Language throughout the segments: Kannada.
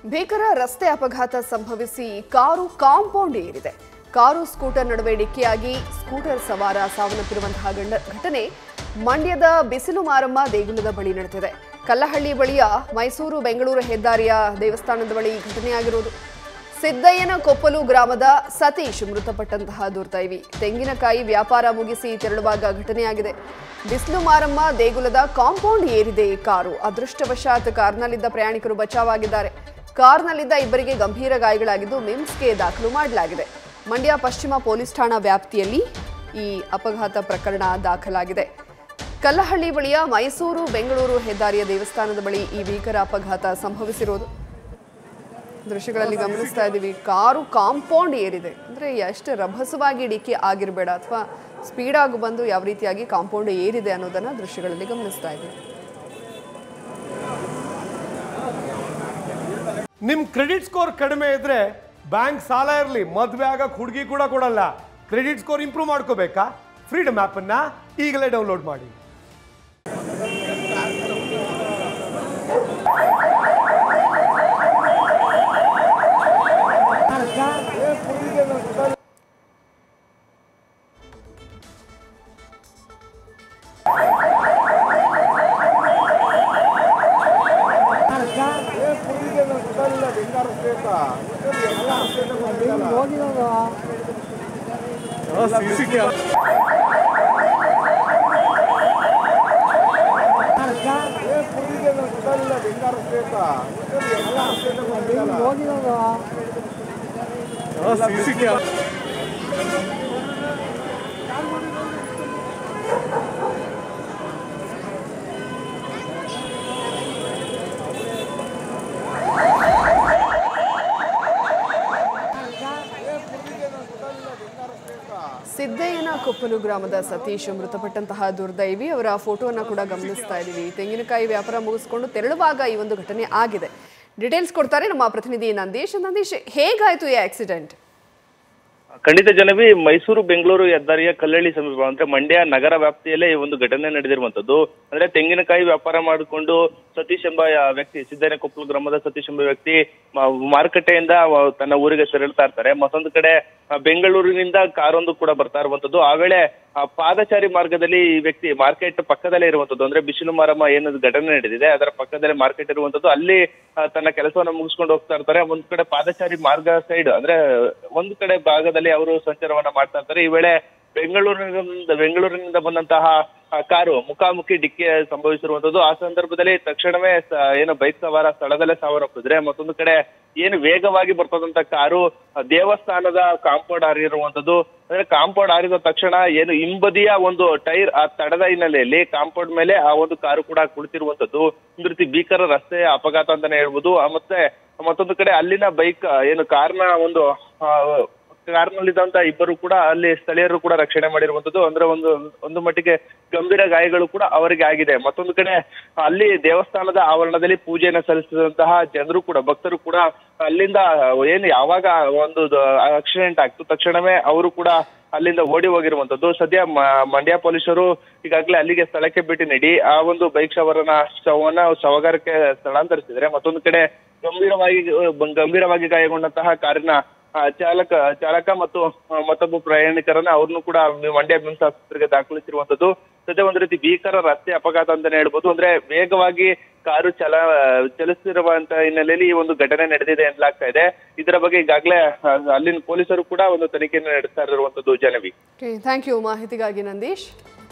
ಭೀಕರ ರಸ್ತೆ ಅಪಘಾತ ಸಂಭವಿಸಿ ಕಾರು ಕಾಂಪೌಂಡ್ ಏರಿದೆ ಕಾರು ಸ್ಕೂಟರ್ ನಡುವೆ ಡಿಕ್ಕಿಯಾಗಿ ಸ್ಕೂಟರ್ ಸವಾರ ಸಾವನ್ನಪ್ಪಿರುವಂತಹ ಗಂಡ ಘಟನೆ ಮಂಡ್ಯದ ಬಿಸಿಲು ಮಾರಮ್ಮ ದೇಗುಲದ ಬಳಿ ನಡೆದಿದೆ ಕಲ್ಲಹಳ್ಳಿ ಬಳಿಯ ಮೈಸೂರು ಬೆಂಗಳೂರು ಹೆದ್ದಾರಿಯ ದೇವಸ್ಥಾನದ ಬಳಿ ಈ ಘಟನೆಯಾಗಿರುವುದು ಸಿದ್ದಯ್ಯನ ಕೊಪ್ಪಲು ಗ್ರಾಮದ ಸತೀಶ್ ಮೃತಪಟ್ಟಂತಹ ದುರ್ದೈವಿ ತೆಂಗಿನಕಾಯಿ ವ್ಯಾಪಾರ ಮುಗಿಸಿ ತೆರಳುವಾಗ ಘಟನೆಯಾಗಿದೆ ಬಿಸಿಲು ಮಾರಮ್ಮ ದೇಗುಲದ ಕಾಂಪೌಂಡ್ ಏರಿದೆ ಕಾರು ಅದೃಷ್ಟವಶಾತ್ ಕಾರ್ನಲ್ಲಿದ್ದ ಪ್ರಯಾಣಿಕರು ಬಚಾವಾಗಿದ್ದಾರೆ ಕಾರ್ನಲ್ಲಿದ್ದ ಇಬ್ಬರಿಗೆ ಗಂಭೀರ ಗಾಯಗಳಾಗಿದ್ದು ಮಿಮ್ಸ್ಗೆ ದಾಖಲು ಮಾಡಲಾಗಿದೆ ಮಂಡ್ಯ ಪಶ್ಚಿಮ ಪೊಲೀಸ್ ಠಾಣಾ ವ್ಯಾಪ್ತಿಯಲ್ಲಿ ಈ ಅಪಘಾತ ಪ್ರಕರಣ ದಾಖಲಾಗಿದೆ ಕಲ್ಲಹಳ್ಳಿ ಬಳಿಯ ಮೈಸೂರು ಬೆಂಗಳೂರು ಹೆದ್ದಾರಿಯ ದೇವಸ್ಥಾನದ ಬಳಿ ಈ ಭೀಕರ ಅಪಘಾತ ಸಂಭವಿಸಿರೋದು ದೃಶ್ಯಗಳಲ್ಲಿ ಗಮನಿಸ್ತಾ ಇದ್ದೀವಿ ಕಾರು ಕಾಂಪೌಂಡ್ ಏರಿದೆ ಅಂದರೆ ಎಷ್ಟು ರಭಸವಾಗಿ ಡಿಕ್ಕಿ ಆಗಿರಬೇಡ ಅಥವಾ ಸ್ಪೀಡ್ ಆಗಿ ಬಂದು ಯಾವ ರೀತಿಯಾಗಿ ಕಾಂಪೌಂಡ್ ಏರಿದೆ ಅನ್ನೋದನ್ನ ದೃಶ್ಯಗಳಲ್ಲಿ ಗಮನಿಸ್ತಾ ಇದ್ದೀವಿ ನಿಮ್ ಕ್ರೆಡಿಟ್ ಸ್ಕೋರ್ ಕಡಿಮೆ ಇದ್ರೆ ಬ್ಯಾಂಕ್ ಸಾಲ ಇರಲಿ ಮದುವೆ ಆಗಕ್ಕೆ ಹುಡುಗಿ ಕೂಡ ಕೊಡಲ್ಲ ಕ್ರೆಡಿಟ್ ಸ್ಕೋರ್ ಇಂಪ್ರೂವ್ ಮಾಡ್ಕೋಬೇಕಾ ಫ್ರೀಡಮ್ ಆ್ಯಪನ್ನು ಈಗಲೇ ಡೌನ್ಲೋಡ್ ಮಾಡಿ ಸಿದ್ದಯ್ಯನ ಕೊಪ್ಪಲು ಗ್ರಾಮದ ಸತೀಶ್ ಮೃತಪಟ್ಟಂತಹ ದುರ್ದೈವಿ ಅವರ ಫೋಟೋವನ್ನ ಕೂಡ ಗಮನಿಸ್ತಾ ಇದ್ದೀವಿ ತೆಂಗಿನಕಾಯಿ ವ್ಯಾಪಾರ ಮುಗಿಸ್ಕೊಂಡು ತೆರಳುವಾಗ ಈ ಒಂದು ಘಟನೆ ಆಗಿದೆ ಡೀಟೇಲ್ಸ್ ಕೊಡ್ತಾರೆ ನಮ್ಮ ಪ್ರತಿನಿಧಿ ನಂದೀಶ್ ನಂದೀಶ್ ಹೇಗಾಯ್ತು ಈ ಆಕ್ಸಿಡೆಂಟ್ ಖಂಡಿತ ಜನವಿ ಮೈಸೂರು ಬೆಂಗಳೂರು ಹೆದ್ದಾರಿಯ ಕಲ್ಲಳ್ಳಿ ಸಮೀಪ ಅಂದ್ರೆ ಮಂಡ್ಯ ನಗರ ವ್ಯಾಪ್ತಿಯಲ್ಲೇ ಈ ಒಂದು ಘಟನೆ ನಡೆದಿರುವಂತದ್ದು ಅಂದ್ರೆ ತೆಂಗಿನಕಾಯಿ ವ್ಯಾಪಾರ ಮಾಡಿಕೊಂಡು ಸತೀಶ್ ಎಂಬ ಯಾ- ವ್ಯಕ್ತಿ ಸಿದ್ದನ ಕೊಪ್ಪಲು ಗ್ರಾಮದ ಸತೀಶ್ ಎಂಬ ವ್ಯಕ್ತಿ ಮ- ಮಾರುಕಟ್ಟೆಯಿಂದ ವ- ತನ್ನ ಊರಿಗೆ ತೆರಳ್ತಾ ಇರ್ತಾರೆ ಮತ್ತೊಂದು ಕಡೆ ಆ, ಬೆಂಗಳೂರಿನಿಂದ ಕಾರೊಂದು ಕೂಡ ಬರ್ತಾ ಇರುವಂತದ್ದು ಆ ವೇಳೆ ಆ ಪಾದಚಾರಿ ಮಾರ್ಗದಲ್ಲಿ ಈ ವ್ಯಕ್ತಿ ಮಾರ್ಕೆಟ್ ಪಕ್ಕದಲ್ಲೇ ಇರುವಂತದ್ದು ಅಂದ್ರೆ ಬಿಸಿಲು ಮಾರಮ್ಮ ಏನು ಘಟನೆ ನಡೆದಿದೆ ಅದರ ಪಕ್ಕದಲ್ಲೇ ಮಾರ್ಕೆಟ್ ಇರುವಂತದ್ದು ಅಲ್ಲಿ ಆ, ತನ್ನ ಕೆಲಸವನ್ನ ಮುಗಿಸ್ಕೊಂಡು ಹೋಗ್ತಾ ಇರ್ತಾರೆ ಒಂದ್ ಕಡೆ ಪಾದಚಾರಿ ಮಾರ್ಗ ಸೈಡ್ ಅಂದ್ರೆ ಒಂದು ಕಡೆ ಭಾಗದಲ್ಲಿ ಅವರು ಸಂಚಾರವನ್ನ ಮಾಡ್ತಾ ಇರ್ತಾರೆ ಈ ವೇಳೆ ಬೆಂಗಳೂರಿನಿಂದ ಬೆಂಗಳೂರಿನಿಂದ ಬಂದಂತಹ ಆ, ಕಾರು ಮುಖಾಮುಖಿ ಡಿಕ್ಕಿ ಸಂಭವಿಸಿರುವಂತದ್ದು ಆ ಸಂದರ್ಭದಲ್ಲಿ ತಕ್ಷಣವೇ ಸ- ಏನು ಬೈಕ್ ಸವಾರ ಸ್ಥಳದಲ್ಲೇ ಸಾವನ್ನಪ್ಪಿದ್ರೆ ಮತ್ತೊಂದು ಕಡೆ ಏನು ವೇಗವಾಗಿ ಬರ್ತದಂತ ಕಾರು ಆ, ದೇವಸ್ಥಾನದ ಕಾಂಪೌಂಡ್ ಹಾರಿರುವಂತದ್ದು ಅಂದ್ರೆ ಕಾಂಪೌಂಡ್ ಹಾರಿದ ತಕ್ಷಣ ಏನು ಹಿಂಬದಿಯ ಒಂದು ಟೈರ್ ಆ ತಡದ ಹಿನ್ನೆಲೆಯಲ್ಲಿ ಕಾಂಪೌಂಡ್ ಮೇಲೆ ಆ ಒಂದು ಕಾರು ಕೂಡ ಕುಳಿತಿರುವಂತದ್ದು ಒಂದು ರೀತಿ ಭೀಕರ ರಸ್ತೆ ಅಪಘಾತ ಅಂತಾನೆ ಹೇಳ್ಬೋದು ಆ, ಮತ್ತೆ ಮತ್ತೊಂದು ಕಡೆ ಅಲ್ಲಿನ ಬೈಕ್ ಏನು ಕಾರ್ನ ಒಂದು ಆ, ಕಾರ್ನಲ್ಲಿದ್ದಂತ ಇಬ್ಬರು ಕೂಡ ಅಲ್ಲಿ ಸ್ಥಳೀಯರು ಕೂಡ ರಕ್ಷಣೆ ಮಾಡಿರುವಂತದ್ದು ಅಂದ್ರೆ ಒಂದು ಒಂದು ಮಟ್ಟಿಗೆ ಗಂಭೀರ ಗಾಯಗಳು ಕೂಡ ಅವರಿಗೆ ಆಗಿದೆ ಮತ್ತೊಂದು ಕಡೆ ಅಲ್ಲಿ ದೇವಸ್ಥಾನದ ಆವರಣದಲ್ಲಿ ಪೂಜೆಯನ್ನು ಸಲ್ಲಿಸಿದಂತಹ ಜನರು ಕೂಡ ಭಕ್ತರು ಕೂಡ ಅಲ್ಲಿಂದ ಏನು ಯಾವಾಗ ಒಂದು ಆಕ್ಸಿಡೆಂಟ್ ಆಗ್ತು ತಕ್ಷಣವೇ ಅವರು ಕೂಡ ಅಲ್ಲಿಂದ ಓಡಿ ಹೋಗಿರುವಂತದ್ದು ಸದ್ಯ ಮ- ಮಂಡ್ಯ ಪೊಲೀಸರು ಈಗಾಗಲೇ ಅಲ್ಲಿಗೆ ಸ್ಥಳಕ್ಕೆ ಭೇಟಿ ನೀಡಿ ಆ ಒಂದು ಬೈಕ್ ಶವರನ ಶವನ್ನ ಶವಗಾರಕ್ಕೆ ಸ್ಥಳಾಂತರಿಸಿದ್ರೆ ಮತ್ತೊಂದು ಕಡೆ ಗಂಭೀರವಾಗಿ ಗಂಭೀರವಾಗಿ ಗಾಯಗೊಂಡಂತಹ ಕಾರಿನ ಆ, ಚಾಲಕ ಚಾಲಕ ಮತ್ತು ಆ, ಮತ್ತೊಬ್ಬ ಪ್ರಯಾಣಿಕರನ್ನ ಅವ್ರನ್ನು ಕೂಡ ಮಂಡ್ಯ ಬಿಮ್ಸ್ ಆಸ್ಪತ್ರೆಗೆ ದಾಖಲಿಸಿರುವಂತದ್ದು ಸದ್ಯ ಒಂದು ರೀತಿ ಭೀಕರ ರಸ್ತೆ ಅಪಘಾತ ಅಂತಾನೆ ಹೇಳ್ಬೋದು ಅಂದ್ರೆ ವೇಗವಾಗಿ ಕಾರು ಚಲ ಚಲಿಸ್ತಿರುವಂತ ಹಿನ್ನೆಲೆಯಲ್ಲಿ ಈ ಒಂದು ಘಟನೆ ನಡೆದಿದೆ ಎನ್ನಲಾಗ್ತಾ ಇದೆ ಇದರ ಬಗ್ಗೆ ಈಗಾಗಲೇ ಆ, ಅಲ್ಲಿನ ಪೊಲೀಸರು ಕೂಡ ಒಂದು ತನಿಖೆಯನ್ನು ನಡೆಸ್ತಾ ಇರುವಂತದ್ದು ಜನವಿ ಥ್ಯಾಂಕ್ ಯು ಮಾಹಿತಿಗಾಗಿ ನಂದೀಶ್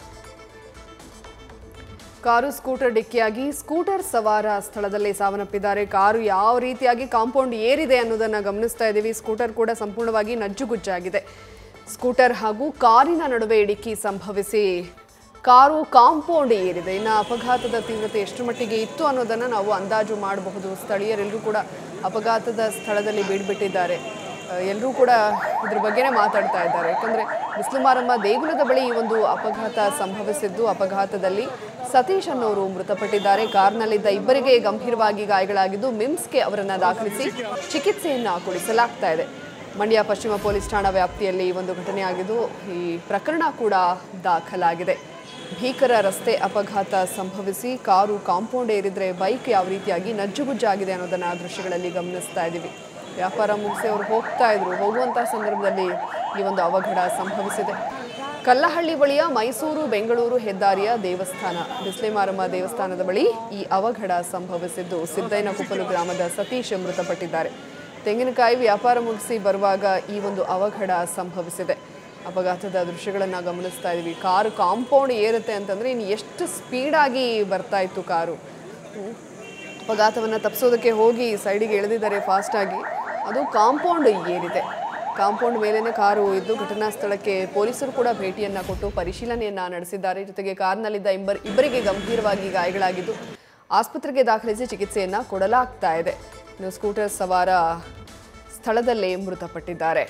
ಕಾರು ಸ್ಕೂಟರ್ ಡಿಕ್ಕಿಯಾಗಿ ಸ್ಕೂಟರ್ ಸವಾರ ಸ್ಥಳದಲ್ಲೇ ಸಾವನ್ನಪ್ಪಿದ್ದಾರೆ ಕಾರು ಯಾವ ರೀತಿಯಾಗಿ ಕಾಂಪೌಂಡ್ ಏರಿದೆ ಅನ್ನೋದನ್ನ ಗಮನಿಸ್ತಾ ಇದ್ದೀವಿ ಸ್ಕೂಟರ್ ಕೂಡ ಸಂಪೂರ್ಣವಾಗಿ ನಜ್ಜುಗುಜ್ಜಾಗಿದೆ ಸ್ಕೂಟರ್ ಹಾಗೂ ಕಾರಿನ ನಡುವೆ ಡಿಕ್ಕಿ ಸಂಭವಿಸಿ ಕಾರು ಕಾಂಪೌಂಡ್ ಏರಿದೆ ಇನ್ನು ಅಪಘಾತದ ತೀವ್ರತೆ ಎಷ್ಟು ಮಟ್ಟಿಗೆ ಇತ್ತು ಅನ್ನೋದನ್ನು ನಾವು ಅಂದಾಜು ಮಾಡಬಹುದು ಸ್ಥಳೀಯರೆಲ್ಲರೂ ಕೂಡ ಅಪಘಾತದ ಸ್ಥಳದಲ್ಲಿ ಬೀಡ್ಬಿಟ್ಟಿದ್ದಾರೆ ಎಲ್ಲರೂ ಕೂಡ ಇದ್ರ ಬಗ್ಗೆನೇ ಮಾತಾಡ್ತಾ ಇದ್ದಾರೆ ಯಾಕಂದ್ರೆ ಬಿಸಿಲು ಮಾರಮ್ಮ ದೇಗುಲದ ಬಳಿ ಈ ಒಂದು ಅಪಘಾತ ಸಂಭವಿಸಿದ್ದು ಅಪಘಾತದಲ್ಲಿ ಸತೀಶ್ ಅನ್ನೋರು ಮೃತಪಟ್ಟಿದ್ದಾರೆ ಕಾರ್ನಲ್ಲಿದ್ದ ಇಬ್ಬರಿಗೆ ಗಂಭೀರವಾಗಿ ಗಾಯಗಳಾಗಿದ್ದು ಮಿಮ್ಸ್ಗೆ ಅವರನ್ನ ದಾಖಲಿಸಿ ಚಿಕಿತ್ಸೆಯನ್ನ ಕೊಡಿಸಲಾಗ್ತಾ ಇದೆ ಮಂಡ್ಯ ಪಶ್ಚಿಮ ಪೊಲೀಸ್ ಠಾಣಾ ವ್ಯಾಪ್ತಿಯಲ್ಲಿ ಈ ಒಂದು ಘಟನೆ ಆಗಿದ್ದು ಈ ಪ್ರಕರಣ ಕೂಡ ದಾಖಲಾಗಿದೆ ಭೀಕರ ರಸ್ತೆ ಅಪಘಾತ ಸಂಭವಿಸಿ ಕಾರು ಕಾಂಪೌಂಡ್ ಏರಿದ್ರೆ ಬೈಕ್ ಯಾವ ರೀತಿಯಾಗಿ ನಜ್ಜುಗುಜ್ಜಾಗಿದೆ ಅನ್ನೋದನ್ನ ಆ ದೃಶ್ಯಗಳಲ್ಲಿ ಗಮನಿಸ್ತಾ ಇದ್ದೀವಿ ವ್ಯಾಪಾರ ಮುಗಿಸಿ ಅವರು ಹೋಗ್ತಾ ಇದ್ರು ಹೋಗುವಂಥ ಸಂದರ್ಭದಲ್ಲಿ ಈ ಒಂದು ಅವಘಡ ಸಂಭವಿಸಿದೆ ಕಲ್ಲಹಳ್ಳಿ ಬಳಿಯ ಮೈಸೂರು ಬೆಂಗಳೂರು ಹೆದ್ದಾರಿಯ ದೇವಸ್ಥಾನ ಬಿಸ್ಲೆಮಾರಮ್ಮ ದೇವಸ್ಥಾನದ ಬಳಿ ಈ ಅವಘಡ ಸಂಭವಿಸಿದ್ದು ಸಿದ್ದಯ್ಯನಕೊಪ್ಪಲು ಗ್ರಾಮದ ಸತೀಶ್ ಮೃತಪಟ್ಟಿದ್ದಾರೆ ತೆಂಗಿನಕಾಯಿ ವ್ಯಾಪಾರ ಮುಗಿಸಿ ಬರುವಾಗ ಈ ಒಂದು ಅವಘಡ ಸಂಭವಿಸಿದೆ ಅಪಘಾತದ ದೃಶ್ಯಗಳನ್ನು ಗಮನಿಸ್ತಾ ಇದ್ದೀವಿ ಕಾರು ಕಾಂಪೌಂಡ್ ಏರುತ್ತೆ ಅಂತಂದರೆ ಇನ್ನು ಎಷ್ಟು ಸ್ಪೀಡಾಗಿ ಬರ್ತಾ ಇತ್ತು ಕಾರು ಹ್ಮ್. ಅಪಘಾತವನ್ನು ತಪ್ಪಿಸೋದಕ್ಕೆ ಹೋಗಿ ಸೈಡಿಗೆ ಎಳೆದಿದ್ದಾರೆ ಫಾಸ್ಟಾಗಿ ಅದು ಕಾಂಪೌಂಡ್ ಏರಿದೆ ಕಾಂಪೌಂಡ್ ಮೇಲೇನೆ ಕಾರು ಇದ್ದು ಘಟನಾ ಸ್ಥಳಕ್ಕೆ ಪೊಲೀಸರು ಕೂಡ ಭೇಟಿಯನ್ನ ಕೊಟ್ಟು ಪರಿಶೀಲನೆಯನ್ನ ನಡೆಸಿದ್ದಾರೆ ಜೊತೆಗೆ ಕಾರ್ನಲ್ಲಿದ್ದ ಇಬ್ಬರ್ ಇಬ್ಬರಿಗೆ ಗಂಭೀರವಾಗಿ ಗಾಯಗಳಾಗಿದ್ದು ಆಸ್ಪತ್ರೆಗೆ ದಾಖಲಿಸಿ ಚಿಕಿತ್ಸೆಯನ್ನ ಕೊಡಲಾಗ್ತಾ ಇದೆ ಇನ್ನು ಸ್ಕೂಟರ್ ಸವಾರ ಸ್ಥಳದಲ್ಲೇ ಮೃತಪಟ್ಟಿದ್ದಾರೆ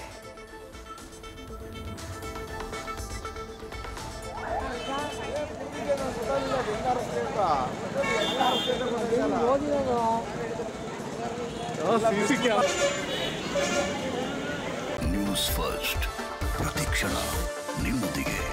ನ್ಯೂಸ್ ಫಸ್ಟ್ ಪ್ರತಿಕ್ಷಣ ನಿಮ್ಮೊಂದಿಗೆ